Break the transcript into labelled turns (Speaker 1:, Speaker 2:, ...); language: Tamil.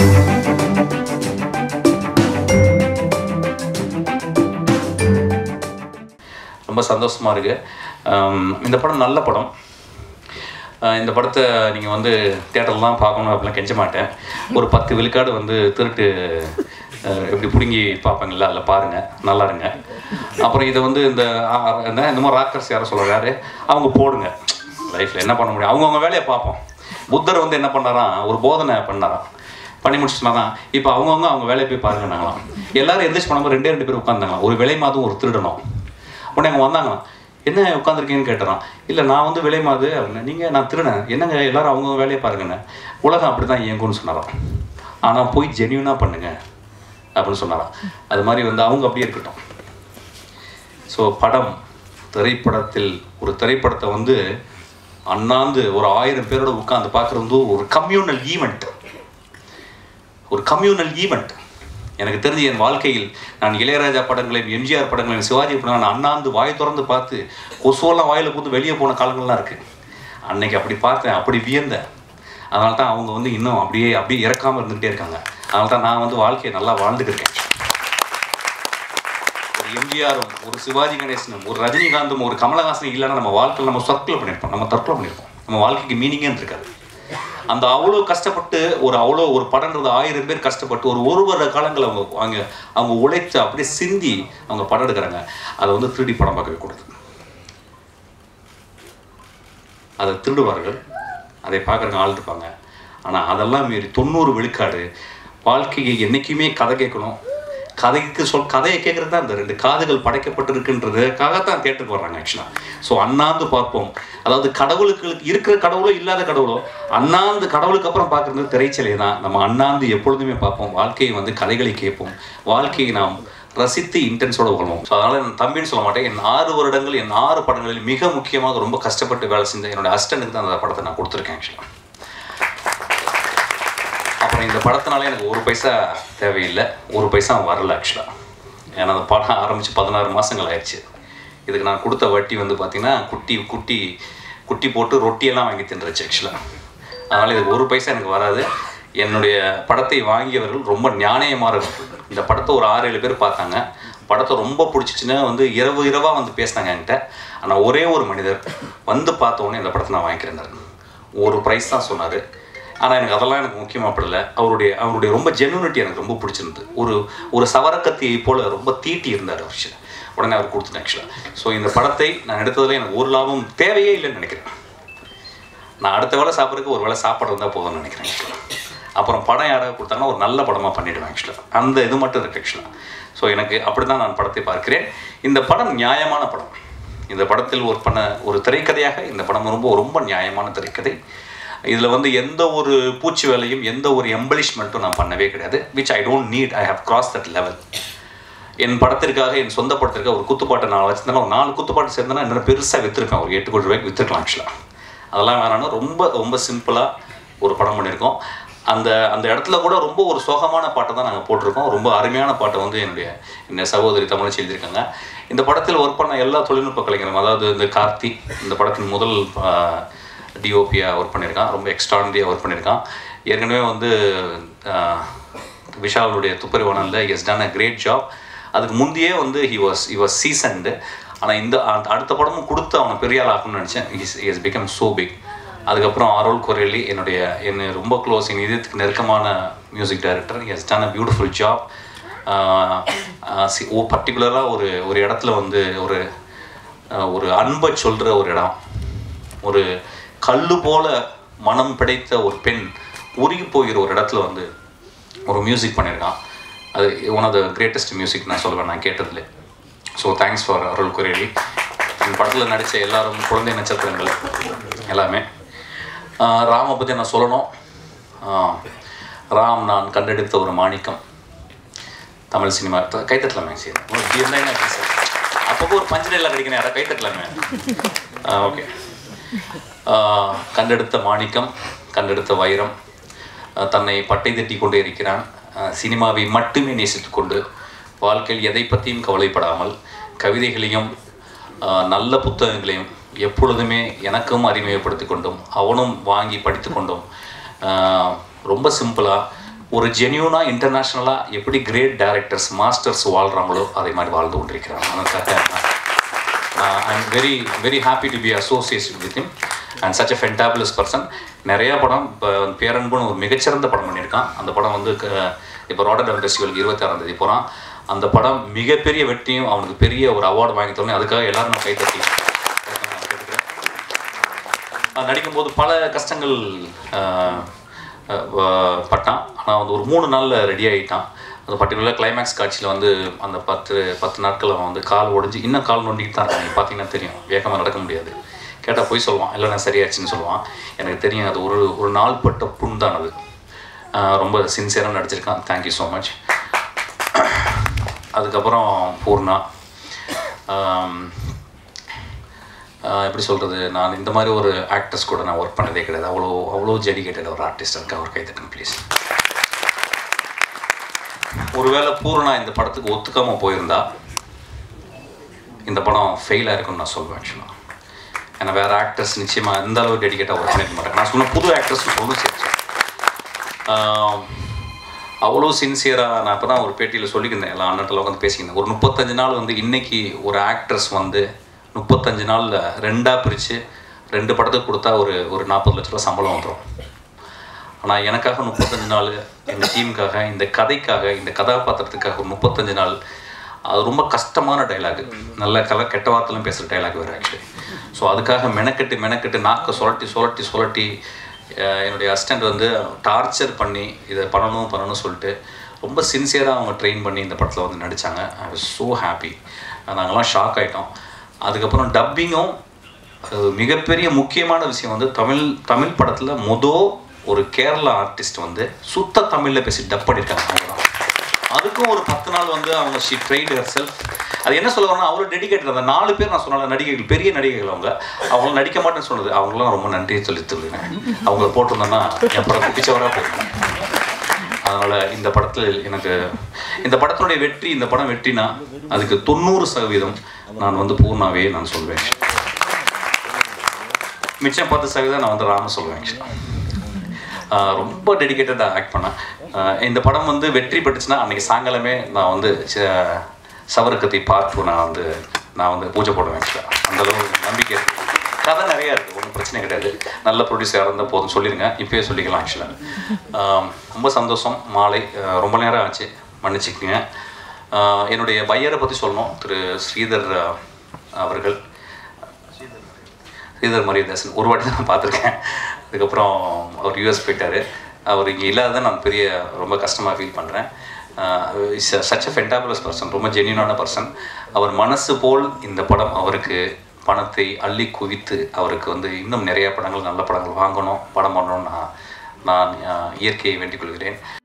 Speaker 1: ரொம்ப சந்தோஷமாக இருக்குது இந்த படம் நல்ல படம் ஆஹ் இந்த படத்தை நீங்கள் வந்து தேட்டரில் தான் பார்க்கணும் அப்படிலாம் கெஞ்ச மாட்டேன் ஒரு பத்து விழுக்காடு வந்து திருட்டு ஆஹ் எப்படி பிடுங்கி பார்ப்பாங்கல்ல அதில் பாருங்கள் நல்லா இருங்க அப்புறம் இதை வந்து இந்த ஆ- என்ன இந்த மாதிரி ராக்கர்ஸ் யாரும் சொல்கிறாரு அவங்க போடுங்க லைஃப்பில் என்ன பண்ண முடியும் அவங்கவுங்க வேலையை பார்ப்போம் புத்தர் வந்து என்ன பண்ணாராம் ஒரு போதனை பண்ணாராம் பண்ணி முடிச்சுட்டாதான் இப்போ அவங்கவுங்க அவங்க வேலையை போய் பாருங்கன்னாங்களாம் எல்லாரும் எந்திரிச்சு பண்ணும்போது ரெண்டே ரெண்டு பேர் உட்காந்தாங்களாம் ஒரு விலை மாதம் ஒரு திருடணும் உடனே அவங்க வந்தாங்களாம் என்ன உட்காந்துருக்கீங்கன்னு கேட்டுறான் இல்லை நான் வந்து விலை மாது அப்படின்னா நீங்கள் நான் திருடேன் என்னங்க எல்லாரும் அவங்க வேலையை பாருங்கண்ணே உலகம் அப்படி தான் இயங்கும்னு சொன்னாராம் ஆனால் போய் ஜென்யூனாக பண்ணுங்க அப்படின்னு சொன்னாராம் அது மாதிரி வந்து அவங்க அப்படியே இருக்கட்டும் ஸோ படம் திரைப்படத்தில் ஒரு திரைப்படத்தை வந்து அண்ணாந்து ஒரு ஆயிரம் பேரோட உட்காந்து பார்க்குறது வந்து ஒரு கம்யூனல் ஈவெண்ட் ஒரு கம்யூனல் ஈவெண்ட் எனக்கு தெரிஞ்சு என் வாழ்க்கையில் நான் இளையராஜா படங்களையும் எம்ஜிஆர் படங்களையும் சிவாஜி படங்களையும் நான் அண்ணாந்து வாய் திறந்து பார்த்து கொசுவெல்லாம் வாயில் பூந்து வெளியே போன காலங்கள்லாம் இருக்குது அன்னைக்கு அப்படி பார்த்தேன் அப்படி வியந்தேன் அதனால தான் அவங்க வந்து இன்னும் அப்படியே அப்படியே இறக்காமல் இருந்துகிட்டே இருக்காங்க அதனால தான் நான் வந்து வாழ்க்கையை நல்லா வாழ்ந்துட்டு இருக்கேன் ஒரு எம்ஜிஆரும் ஒரு சிவாஜி கணேசனும் ஒரு ரஜினிகாந்தும் ஒரு கமலஹாசனும் இல்லைன்னா நம்ம வாழ்க்கையில் நம்ம சர்க்கிள் பண்ணியிருப்போம் நம்ம தற்கொலை பண்ணியிருப்போம் நம்ம வாழ்க்கைக்கு மீனிங்கே இருக்காது அந்த அவ்வளோ கஷ்டப்பட்டு ஒரு அவ்வளோ ஒரு படம்ன்றது ஆயிரம் பேர் கஷ்டப்பட்டு ஒரு ஒரு வருட காலங்கள் அவங்க அவங்க அவங்க உழைத்து அப்படியே சிந்தி அவங்க படம் எடுக்கிறாங்க அதை வந்து திருடி படம் பார்க்கவே கூடாது அதை திருடுவார்கள் அதை பார்க்குறவங்க ஆள் இருப்பாங்க ஆனால் அதெல்லாம் மீறி தொண்ணூறு விழுக்காடு வாழ்க்கையை என்றைக்குமே கதை கேட்கணும் கதைக்கு சொல் கதையை கேட்குறது தான் இந்த ரெண்டு காதுகள் படைக்கப்பட்டிருக்குன்றதுக்காகத்தான் தேட்டருக்கு வர்றாங்க ஆக்சுவலாக ஸோ அண்ணாந்து பார்ப்போம் அதாவது கடவுளுக்கு இருக்கிற கடவுளோ இல்லாத கடவுளோ அண்ணாந்து கடவுளுக்கு அப்புறம் பார்க்குறது திரைச்சலை தான் நம்ம அண்ணாந்து எப்பொழுதுமே பார்ப்போம் வாழ்க்கையை வந்து கதைகளை கேட்போம் வாழ்க்கையை நாம் ரசித்து இன்டென்ஸோட வாழ்வோம் ஸோ அதனால் என் தம்பின்னு சொல்ல மாட்டேன் என் ஆறு வருடங்கள் என் ஆறு படங்களில் மிக முக்கியமாக ரொம்ப கஷ்டப்பட்டு வேலை செஞ்ச என்னோட அஸ்டனுக்கு தான் அந்த படத்தை நான் கொடுத்துருக்கேன் ஆக்சுவலாக அப்புறம் இந்த படத்தினால எனக்கு ஒரு பைசா தேவையில்லை ஒரு பைசா வரல ஆக்சுவலாக ஏன்னா அந்த படம் ஆரம்பித்து பதினாறு மாதங்கள் ஆயிடுச்சு இதுக்கு நான் கொடுத்த வட்டி வந்து பார்த்திங்கன்னா குட்டி குட்டி குட்டி போட்டு ரொட்டியெல்லாம் வாங்கி தின்றுச்சு ஆக்சுவலாக அதனால் இதுக்கு ஒரு பைசா எனக்கு வராது என்னுடைய படத்தை வாங்கியவர்கள் ரொம்ப நியாயமானவர்கள் இந்த படத்தை ஒரு ஆறு ஏழு பேர் பார்த்தாங்க படத்தை ரொம்ப பிடிச்சிச்சுன்னா வந்து இரவு இரவாக வந்து பேசினாங்க என்கிட்ட ஆனால் ஒரே ஒரு மனிதர் வந்து பார்த்த உடனே இந்த படத்தை நான் வாங்கிக்கிறேன் ஒரு ப்ரைஸ் தான் சொன்னார் ஆனால் எனக்கு அதெல்லாம் எனக்கு முக்கியமாக படல அவருடைய அவருடைய ரொம்ப ஜெனுனிட்டி எனக்கு ரொம்ப பிடிச்சிருந்தது ஒரு ஒரு சவரக்கத்தியை போல ரொம்ப தீட்டி இருந்தார் அவர் உடனே அவர் கொடுத்துட்டேன் ஆக்சுவலாக ஸோ இந்த படத்தை நான் எடுத்ததில் எனக்கு ஒரு லாபம் தேவையே இல்லைன்னு நினைக்கிறேன் நான் அடுத்த வேளை சாப்பிட்றதுக்கு ஒரு வேளை சாப்பாடு இருந்தால் போதும்னு நினைக்கிறேன் ஆக்சுவலாக அப்புறம் படம் யாராவது கொடுத்தாங்கன்னா ஒரு நல்ல படமாக பண்ணிவிடுவேன் ஆக்சுவலாக அந்த இது மட்டும் இருக்கு ஆக்சுவலாக ஸோ எனக்கு அப்படி தான் நான் படத்தை பார்க்கிறேன் இந்த படம் நியாயமான படம் இந்த படத்தில் ஒரு பண்ண ஒரு திரைக்கதையாக இந்த படம் ரொம்ப ரொம்ப நியாயமான திரைக்கதை இதில் வந்து எந்த ஒரு பூச்சி வேலையும் எந்த ஒரு எம்பலிஷ்மெண்ட்டும் நான் பண்ணவே கிடையாது which I don't need I have cross that level என் படத்திற்காக என் சொந்த படத்திற்காக ஒரு குத்துப்பாட்டை நான் வச்சிருந்தேன்னா ஒரு நாலு குத்துப்பாட்டு சேர்ந்தேன்னா இன்னும் பெருசாக விற்றுருப்பேன் ஒரு எட்டு கோடி ரூபாய்க்கு விற்றுருக்கலாம் ஆக்சுவலாக அதெல்லாம் வேணாம்னா ரொம்ப ரொம்ப சிம்பிளாக ஒரு படம் பண்ணியிருக்கோம் அந்த அந்த இடத்துல கூட ரொம்ப ஒரு சோகமான பாட்டை தான் நாங்கள் போட்டிருக்கோம் ரொம்ப அருமையான பாட்டை வந்து என்னுடைய என்ன சகோதரி தமிழ்ச்சி எழுதியிருக்காங்க இந்த படத்தில் ஒர்க் பண்ண எல்லா தொழில்நுட்ப கலைஞரும் அதாவது இந்த கார்த்தி இந்த படத்தின் முதல் டிஓபியாக ஒர்க் பண்ணியிருக்கான் ரொம்ப எக்ஸ்ட்ரானரியாக ஒர்க் பண்ணியிருக்கான் ஏற்கனவே வந்து ஆஹ், விஷாலுடைய துப்பறிவானலில் has done a great job அதுக்கு முந்தையே வந்து he was he was seasoned ஆனால் இந்த அந்த- அடுத்த படமும் கொடுத்து அவனை பெரிய ஆள் ஆகணும்னு நினச்சேன் is is become so big அதுக்கப்புறம் அருள் கொரேலி என்னுடைய என்ன ரொம்ப க்ளோஸ் என் இதயத்துக்கு நெருக்கமான music director has done a beautiful job ஓ பர்டிகுலராக ஒரு ஒரு இடத்துல வந்து ஒரு ஆஹ், ஒரு அன்பை சொல்கிற ஒரு இடம் ஒரு கல்லு போல மனம் பிடைத்த ஒரு பெண் உருகி போகிற ஒரு இடத்துல வந்து ஒரு மியூசிக் பண்ணியிருக்கான் அது one of the greatest music நான் சொல்லுவேன் நான் கேட்டதில் so thanks for Arrol Corelli என் படத்தில் நடித்த எல்லாரும் குழந்தை நட்சத்திரங்கள் எல்லாமே ஆஹ் ராமை பற்றி நான் சொல்லணும் ஆஹ் ராம் நான் கண்டெடுத்த ஒரு மாணிக்கம் தமிழ் சினிமா கைத்தட்டலாமே சரி இப்படி இருந்தாங்க அப்பப்போ ஒரு பஞ்சனையில் கிடைக்கணும் யாராவது கைத்தட்டலாமே ஓகே கண்டெடுத்த மாணிக்கம் கண்டெடுத்த வைரம் ஆஹ் தன்னை பட்டை தட்டி கொண்டே இருக்கிறான் ஆஹ் சினிமாவை மட்டுமே நேசித்துக் கொண்டு வாழ்க்கையில் எதை பற்றியும் கவலைப்படாமல் கவிதைகளையும் ஆஹ் நல்ல புத்தகங்களையும் எப்பொழுதுமே எனக்கும் அறிமுகப்படுத்தி கொண்டும் அவனும் வாங்கி படித்து கொண்டும் ஆஹ் ரொம்ப சிம்பிளாக ஒரு ஜென்யூனாக இன்டர்நேஷ்னலாக எப்படி கிரேட் டைரக்டர்ஸ் மாஸ்டர்ஸ் வாழ்கிறாங்களோ அதே மாதிரி வாழ்ந்து கொண்டிருக்கிறாங்க அதற்காக I'm very very happy to be association with him and such a fantabulous person நிறையா படம் இப்போ பேரன்புன்னு ஒரு மிகச்சிறந்த படம் பண்ணியிருக்கான் அந்த படம் வந்து க- இப்போ ராடர்டம் ஃபெஸ்டிவல் இருபத்தாறாம் தேதி போகிறான் அந்த படம் மிகப்பெரிய வெற்றியும் அவனுக்கு பெரிய ஒரு அவார்டு வாங்கி தரணும் அதுக்காக எல்லாரும் நான் கைத்தட்டி கேட்டுக்கிறேன் அஹ் நடிக்கும்போது பல கஷ்டங்கள் அஹ், அஹ், வ- பட்டான் ஆனால் வந்து ஒரு மூணு நாளில் ரெடி ஆகிட்டான் அந்த பர்டிகுலர் கிளைமேக்ஸ் காட்சியில் வந்து அந்த பத்து பத்து நாட்கள் அவன் வந்து கால் ஒடிஞ்சு இன்னும் கால் நொண்டிக்கிட்டு தான் இருக்கான் நீங்கள் பார்த்தீங்கன்னா தெரியும் வேகமாக நடக்க முடியாது கேட்டால் போய் சொல்லுவான் இல்லை நான் சரியாச்சுன்னு சொல்லுவான் எனக்கு தெரியும் அது ஒரு ஒரு நாள் பட்ட புண் தான் அது அஹ், ரொம்ப சின்சியராக நடிச்சிருக்கான் தேங்க்யூ ஸோ மச் அதுக்கப்புறம் பூர்ணா ஆம், ஆஹ் எப்படி சொல்கிறது நான் இந்த மாதிரி ஒரு ஆக்டர்ஸ் கூட நான் ஒர்க் பண்ணதே கிடையாது அவ்வளோ அவ்வளோ டெடிகேட்டட் ஒரு ஆர்டிஸ்ட் இருக்கா அவர் கைத்தட்டும் ப்ளீஸ் ஒருவேளை பூர்ணா இந்த படத்துக்கு ஒத்துக்காம போயிருந்தா இந்த படம் ஃபெயில் ஆயிருக்கும்னு நான் சொல்லுவேன் ஆக்சுவலாக ஏன்னா வேறு ஆக்டர்ஸ் நிச்சயமாக இந்த அளவு டெடிகேட்டாக ஒர்க் பண்ணிக்க மாட்டேன் நான் சொன்ன புது ஆக்டர்ஸ் சொல்லணும் சரி ஆஹ் அவ்வளோ சின்சியராக நான் இப்போ தான் ஒரு பேட்டியில் சொல்லியிருந்தேன் எல்லா அண்ணத்தில் உட்காந்து பேசிக்கிறேன் ஒரு முப்பத்தஞ்சு நாள் வந்து இன்னைக்கு ஒரு ஆக்ட்ரஸ் வந்து முப்பத்தஞ்சு நாளில் ரெண்டாக பிரித்து ரெண்டு படத்துக்கு கொடுத்தா ஒரு ஒரு நாற்பது லட்ச ரூபா சம்பளம் வந்துடும் ஆனால் எனக்காக முப்பத்தஞ்சு நாள் எங்கள் டீமுக்காக இந்த கதைக்காக இந்த கதாபாத்திரத்துக்காக ஒரு முப்பத்தஞ்சு நாள் அது ரொம்ப கஷ்டமான டைலாக் நல்ல கல கெட்ட வார்த்தைலாம் பேசுகிற டைலாக் வேறு ஆக்சுவலி ஸோ அதுக்காக மெனக்கெட்டு மெனக்கெட்டு நாக்கை சுழட்டி சுழட்டி சுழட்டி அஹ், என்னுடைய அசிஸ்டண்ட் வந்து டார்ச்சர் பண்ணி இதை பண்ணணும் பண்ணணும்னு சொல்லிட்டு ரொம்ப சின்சியராக அவங்க ட்ரெயின் பண்ணி இந்த படத்தில் வந்து நடித்தாங்க ஐ வாஸ் ஸோ ஹாப்பி நாங்கள்லாம் ஷாக் ஆகிட்டோம் அதுக்கப்புறம் டப்பிங்கும் அது மிகப்பெரிய முக்கியமான விஷயம் வந்து தமிழ் தமிழ் படத்தில் மொதல் ஒரு கேரளா ஆர்டிஸ்ட் வந்து சுத்த தமிழில் பேசி டப் பண்ணியிருக்காங்க அவங்க தான். அதுக்கும் ஒரு பத்து நாள் வந்து அவங்க ஷி ட்ரைட் ஹர் செல்ஃப் அது என்ன சொல்ல வரணும் அவ்வளோ டெடிகேட்டட் அந்த நாலு பேர் நான் சொன்னால நடிகைகள் பெரிய நடிகைகள் அவங்க அவங்கள நடிக்க மாட்டேன்னு சொன்னது அவங்களாம் ரொம்ப நன்றியை சொல்லி சொல்லுவேன் அவங்கள போட்டிருந்தோன்னா என் படம் குப்பிச்சவராக போயிருந்தேன் அதனால் இந்த படத்தில் எனக்கு இந்த படத்தினுடைய வெற்றி இந்த படம் வெற்றினா அதுக்கு தொண்ணூறு சதவீதம் நான் வந்து பூர்ணாவே நான் சொல்வேன் மிச்சம் பத்து சதவீதம் நான் வந்து ராம சொல்வேன் actually. ஆஹ் ரொம்ப டெடிகேட்டடாக ஆக்ட் பண்ணேன் ஆஹ் இந்த படம் வந்து வெற்றி பெற்றுச்சுன்னா அன்னைக்கு சாயங்காலமே நான் வந்து ச- சவரக்கத்தி பார்த்து நான் வந்து நான் வந்து பூஜை போடுவேன் actually. அந்த அளவு நம்பிக்கை இருக்கு கதை நிறையா இருக்குது ஒன்றும் பிரச்சனை கிடையாது நல்ல ப்ரொடியூசராக இருந்தால் போதும் சொல்லிடுங்க இப்பயே சொல்லிக்கலாம் ஆக்சுவலாக ரொம்ப சந்தோஷம் மாலை ஆஹ் ரொம்ப நேரம் ஆச்சு மன்னிச்சுக்கோங்க ஆஹ் என்னுடைய பையரை பற்றி சொல்லணும் திரு ஸ்ரீதர் ஆஹ் அவர்கள் ஸ்ரீதர் மரியதாசன் ஒரு வாட்டி தான் நான் பார்த்துருக்கேன் அதுக்கப்புறம் அவர் யூஎஸ் போயிட்டார் அவர் இங்கே இல்லாத நான் பெரிய ரொம்ப கஷ்டமாக ஃபீல் பண்ணுறேன் is such a fantabulous person ரொம்ப ஜென்யூனான பர்சன் அவர் மனசு போல் இந்த படம் அவருக்கு பணத்தை அள்ளி குவித்து அவருக்கு வந்து இன்னும் நிறைய படங்கள் நல்ல படங்கள் வாங்கணும் படம் பண்ணணும்னு நான் நான் அஹ், இயற்கையை வேண்டிக் கொள்கிறேன்